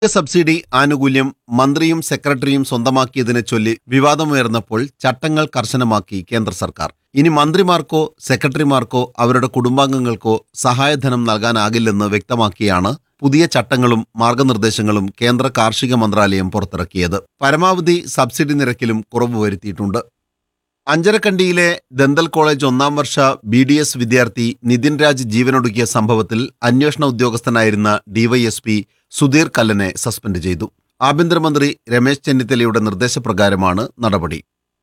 subsidy ആനുകൂല്യം മന്ത്രിയും സെക്രട്ടറിയും സ്വന്തമാക്കിയതിനെ ചൊല്ലി വിവാദമുയർന്നപ്പോൾ ചട്ടങ്ങൾ കർശനമാക്കി കേന്ദ്ര സർക്കാർ ഇനി മന്ത്രിമാർക്കോ സെക്രട്ടറിമാർക്കോ അവരുടെ കുടുംബാംഗങ്ങൾക്കോ സഹായധനം നൽകാനാകില്ലെന്ന് വ്യക്തമാക്കിയാണ് പുതിയ ചട്ടങ്ങളും മാർഗനിർദ്ദേശങ്ങളും കേന്ദ്ര കാർഷിക മന്ത്രാലയം പുറത്തിറക്കിയത് പരമാവധി സബ്സിഡി നിരക്കിലും കുറവ് വരുത്തിയിട്ടുണ്ട് അഞ്ചരക്കണ്ടിയിലെ ദന്തൽ കോളേജ് ഒന്നാം വർഷ ബി ഡി എസ് വിദ്യാർത്ഥി നിതിൻ രാജ് ജീവനൊടുക്കിയ സംഭവത്തിൽ അന്വേഷണ ഉദ്യോഗസ്ഥനായിരുന്ന ഡിവൈഎസ്പി സുധീർ കല്ലനെ സസ്പെൻഡ് ചെയ്തു ആഭ്യന്തരമന്ത്രി രമേശ് ചെന്നിത്തലയുടെ നിർദ്ദേശപ്രകാരമാണ് നടപടി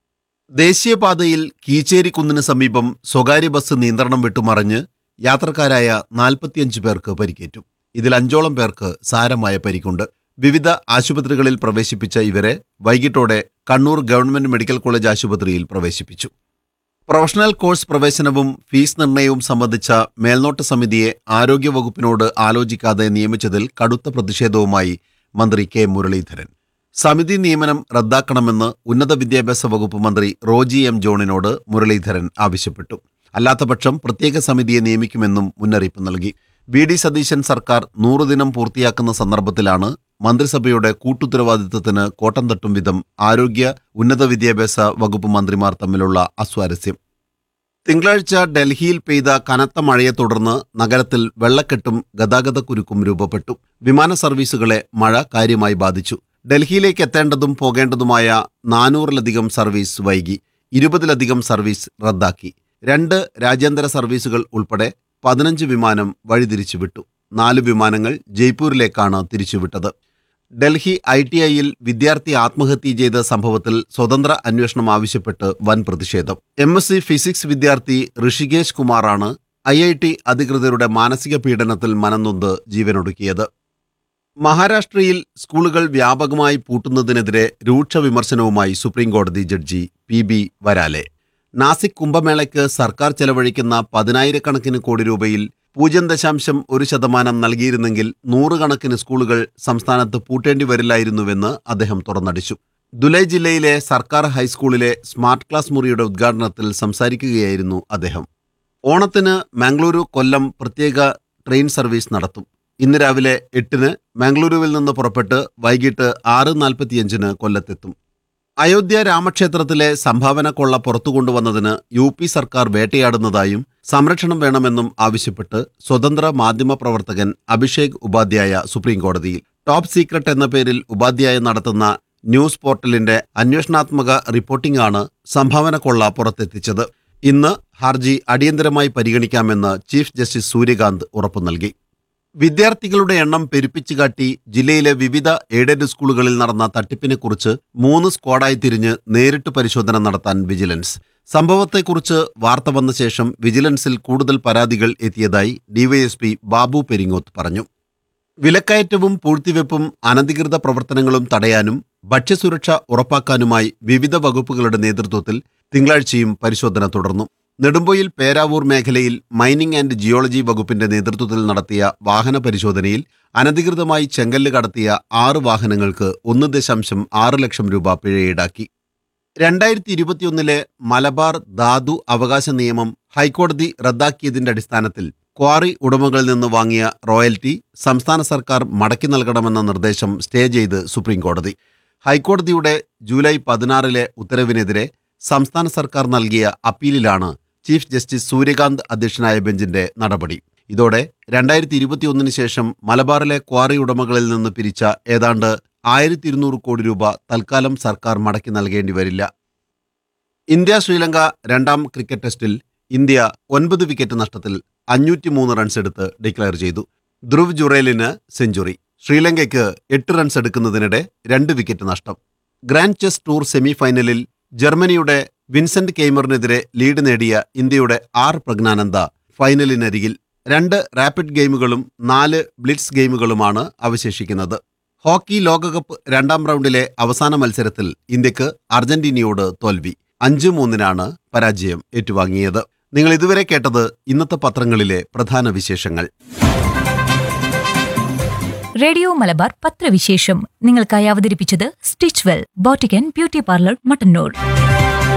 ദേശീയപാതയിൽ കീച്ചേരി കുന്നിന് സമീപം സ്വകാര്യ ബസ് നിയന്ത്രണം വിട്ടുമറിഞ്ഞ് യാത്രക്കാരായ നാൽപ്പത്തിയഞ്ച് പേർക്ക് പരിക്കേറ്റു ഇതിൽ അഞ്ചോളം പേർക്ക് സാരമായ പരിക്കുണ്ട് വിവിധ ആശുപത്രികളിൽ പ്രവേശിപ്പിച്ച ഇവരെ വൈകിട്ടോടെ കണ്ണൂർ ഗവൺമെന്റ് മെഡിക്കൽ കോളേജ് ആശുപത്രിയിൽ പ്രവേശിപ്പിച്ചു പ്രൊഫഷണൽ കോഴ്സ് പ്രവേശനവും ഫീസ് നിർണയവും സംബന്ധിച്ച മേൽനോട്ട സമിതിയെ ആരോഗ്യവകുപ്പിനോട് ആലോചിക്കാതെ നിയമിച്ചതിൽ കടുത്ത പ്രതിഷേധവുമായി മന്ത്രി കെ മുരളീധരൻ സമിതി നിയമനം റദ്ദാക്കണമെന്ന് ഉന്നത വിദ്യാഭ്യാസ വകുപ്പ് മന്ത്രി റോജി എം ജോണിനോട് മുരളീധരൻ ആവശ്യപ്പെട്ടു അല്ലാത്തപക്ഷം പ്രത്യേക സമിതിയെ നിയമിക്കുമെന്നും മുന്നറിയിപ്പ് നൽകി വി ഡി സതീശൻ സർക്കാർ നൂറ് ദിനം പൂർത്തിയാക്കുന്ന സന്ദർഭത്തിലാണ് മന്ത്രിസഭയുടെ കൂട്ടുത്തരവാദിത്തത്തിന് കോട്ടം തട്ടും വിധം ആരോഗ്യ ഉന്നത വിദ്യാഭ്യാസ വകുപ്പ് മന്ത്രിമാർ തമ്മിലുള്ള അസ്വാരസ്യം തിങ്കളാഴ്ച ഡൽഹിയിൽ പെയ്ത കനത്ത മഴയെ തുടർന്ന് നഗരത്തിൽ വെള്ളക്കെട്ടും ഗതാഗതക്കുരുക്കും രൂപപ്പെട്ടു വിമാന സർവീസുകളെ മഴ കാര്യമായി ബാധിച്ചു ഡൽഹിയിലേക്ക് എത്തേണ്ടതും പോകേണ്ടതുമായ നാനൂറിലധികം സർവീസ് വൈകി ഇരുപതിലധികം സർവീസ് റദ്ദാക്കി രണ്ട് രാജ്യാന്തര സർവീസുകൾ ഉൾപ്പെടെ പതിനഞ്ച് വിമാനം വഴിതിരിച്ചു വിട്ടു നാല് വിമാനങ്ങൾ ജയ്പൂരിലേക്കാണ് തിരിച്ചുവിട്ടത് ഡൽഹി ഐ ടി ഐയിൽ വിദ്യാർത്ഥി ആത്മഹത്യ ചെയ്ത സംഭവത്തിൽ സ്വതന്ത്ര അന്വേഷണം ആവശ്യപ്പെട്ട് വൻ പ്രതിഷേധം എം എസ് സി ഫിസിക്സ് വിദ്യാർത്ഥി ഋഷികേശ് കുമാറാണ് ഐ ഐ ടി അധികൃതരുടെ മാനസിക പീഡനത്തിൽ മനംനൊന്ത് ജീവനൊടുക്കിയത് മഹാരാഷ്ട്രയിൽ സ്കൂളുകൾ വ്യാപകമായി പൂട്ടുന്നതിനെതിരെ രൂക്ഷ വിമർശനവുമായി സുപ്രീംകോടതി judge P B Varale Nashik കുംഭമേളയ്ക്ക് സർക്കാർ ചെലവഴിക്കുന്ന പതിനായിരക്കണക്കിന് കോടി രൂപയിൽ പൂജ്യം ദശാംശം ഒരു ശതമാനം നൽകിയിരുന്നെങ്കിൽ നൂറുകണക്കിന് സ്കൂളുകൾ സംസ്ഥാനത്ത് പൂട്ടേണ്ടി വരില്ലായിരുന്നുവെന്ന് അദ്ദേഹം തുറന്നടിച്ചു ദുലൈ ജില്ലയിലെ സർക്കാർ ഹൈസ്കൂളിലെ സ്മാർട്ട് ക്ലാസ് മുറിയുടെ ഉദ്ഘാടനത്തിൽ സംസാരിക്കുകയായിരുന്നു അദ്ദേഹം ഓണത്തിന് മംഗളൂരു കൊല്ലം പ്രത്യേക ട്രെയിൻ സർവീസ് നടത്തും ഇന്ന് രാവിലെ എട്ടിന് മംഗളൂരുവിൽ നിന്ന് പുറപ്പെട്ട് വൈകിട്ട് ആറ് നാൽപ്പത്തിയഞ്ചിന് കൊല്ലത്തെത്തും അയോധ്യ രാമക്ഷേത്രത്തിലെ സംഭാവന കൊള്ള പുറത്തു കൊണ്ടുവന്നതിന് യു പി സർക്കാർ വേട്ടയാടുന്നതായും സംരക്ഷണം വേണമെന്നും ആവശ്യപ്പെട്ട് സ്വതന്ത്ര മാധ്യമ പ്രവർത്തകൻ അഭിഷേക് ഉപാധ്യായ സുപ്രീംകോടതിയിൽ ടോപ്പ് സീക്രട്ട് എന്ന പേരിൽ ഉപാധ്യായ നടത്തുന്ന ന്യൂസ് പോർട്ടലിന്റെ അന്വേഷണാത്മക റിപ്പോർട്ടിംഗ് ആണ് സംഭാവന കൊള്ള പുറത്തെത്തിച്ചത് ഇന്ന് ഹർജി അടിയന്തരമായി പരിഗണിക്കാമെന്ന് ചീഫ് ജസ്റ്റിസ് സൂര്യകാന്ത് ഉറപ്പു നൽകി വിദ്യാർത്ഥികളുടെ എണ്ണം പെരുപ്പിച്ചു കാട്ടി ജില്ലയിലെ വിവിധ എയ്ഡഡ് സ്കൂളുകളിൽ നടന്ന തട്ടിപ്പിനെക്കുറിച്ച് മൂന്ന് സ്ക്വാഡായി തിരിഞ്ഞ് നേരിട്ട് പരിശോധന നടത്താൻ വിജിലൻസ് സംഭവത്തെക്കുറിച്ച് വാർത്ത വന്ന ശേഷം വിജിലൻസിൽ കൂടുതൽ പരാതികൾ എത്തിയതായി ഡിവൈഎസ്പി ബാബു പെരിങ്ങോത്ത് പറഞ്ഞു വിലക്കയറ്റവും പൂഴ്ത്തിവെപ്പും അനധികൃത പ്രവർത്തനങ്ങളും തടയാനും ഭക്ഷ്യസുരക്ഷ ഉറപ്പാക്കാനുമായി വിവിധ വകുപ്പുകളുടെ നേതൃത്വത്തിൽ തിങ്കളാഴ്ചയും പരിശോധന തുടർന്നു നെടുമ്പൊയിൽ പേരാവൂർ മേഖലയിൽ മൈനിംഗ് ആൻഡ് ജിയോളജി വകുപ്പിന്റെ നേതൃത്വത്തിൽ നടത്തിയ വാഹന പരിശോധനയിൽ അനധികൃതമായി ചെങ്കല്ല് കടത്തിയ ആറ് വാഹനങ്ങൾക്ക് ഒന്ന് ദശാംശം ആറ് ലക്ഷം രൂപ പിഴ ഈടാക്കി രണ്ടായിരത്തി ഇരുപത്തിയൊന്നിലെ മലബാർ ധാതു അവകാശ നിയമം ഹൈക്കോടതി റദ്ദാക്കിയതിന്റെ അടിസ്ഥാനത്തിൽ ക്വാറി ഉടമകളിൽ നിന്ന് വാങ്ങിയ റോയൽറ്റി സംസ്ഥാന സർക്കാർ മടക്കി നൽകണമെന്ന നിർദ്ദേശം സ്റ്റേ ചെയ്ത് സുപ്രീംകോടതി ഹൈക്കോടതിയുടെ ജൂലൈ പതിനാറിലെ ഉത്തരവിനെതിരെ സംസ്ഥാന സർക്കാർ നൽകിയ അപ്പീലിലാണ് ചീഫ് ജസ്റ്റിസ് സൂര്യകാന്ത് അധ്യക്ഷനായ ബെഞ്ചിന്റെ നടപടി ഇതോടെ രണ്ടായിരത്തി ഇരുപത്തിയൊന്നിന് ശേഷം മലബാറിലെ ക്വാറി ഉടമകളിൽ നിന്ന് പിരിച്ച ഏതാണ്ട് ആയിരത്തി ഇരുന്നൂറ് കോടി രൂപ തൽക്കാലം സർക്കാർ മടക്കി നൽകേണ്ടി വരില്ല ഇന്ത്യ ശ്രീലങ്ക രണ്ടാം ക്രിക്കറ്റ് ടെസ്റ്റിൽ ഇന്ത്യ ഒൻപത് വിക്കറ്റ് നഷ്ടത്തിൽ അഞ്ഞൂറ്റി മൂന്ന് റൺസ് എടുത്ത് ഡിക്ലയർ ചെയ്തു ധ്രുവ് ജുറേലിന് സെഞ്ചുറി ശ്രീലങ്കയ്ക്ക് എട്ട് റൺസ് എടുക്കുന്നതിനിടെ രണ്ട് വിക്കറ്റ് നഷ്ടം ഗ്രാൻഡ് ചെസ് ടൂർ സെമി ഫൈനലിൽ ജർമ്മനിയുടെ വിൻസെന്റ് കെയ്മറിനെതിരെ ലീഡ് നേടിയ ഇന്ത്യയുടെ ആർ പ്രജ്ഞാനന്ദ ഫൈനലിനരികിൽ രണ്ട് റാപ്പിഡ് ഗെയിമുകളും നാല് ബ്ലിറ്റ്സ് ഗെയിമുകളുമാണ് അവശേഷിക്കുന്നത് ഹോക്കി ലോകകപ്പ് രണ്ടാം റൗണ്ടിലെ അവസാന മത്സരത്തിൽ ഇന്ത്യക്ക് അർജന്റീനയോട് തോൽവി അഞ്ച് മൂന്നിനാണ് പരാജയം ഏറ്റുവാങ്ങിയത് നിങ്ങൾ ഇതുവരെ കേട്ടത് ഇന്നത്തെ പത്രങ്ങളിലെ പ്രധാന വിശേഷങ്ങൾ റേഡിയോ മലബാർ പത്രവിശേഷം നിങ്ങൾക്കായി അവതരിപ്പിച്ചത് stitch well boutique and beauty parlour Mattannur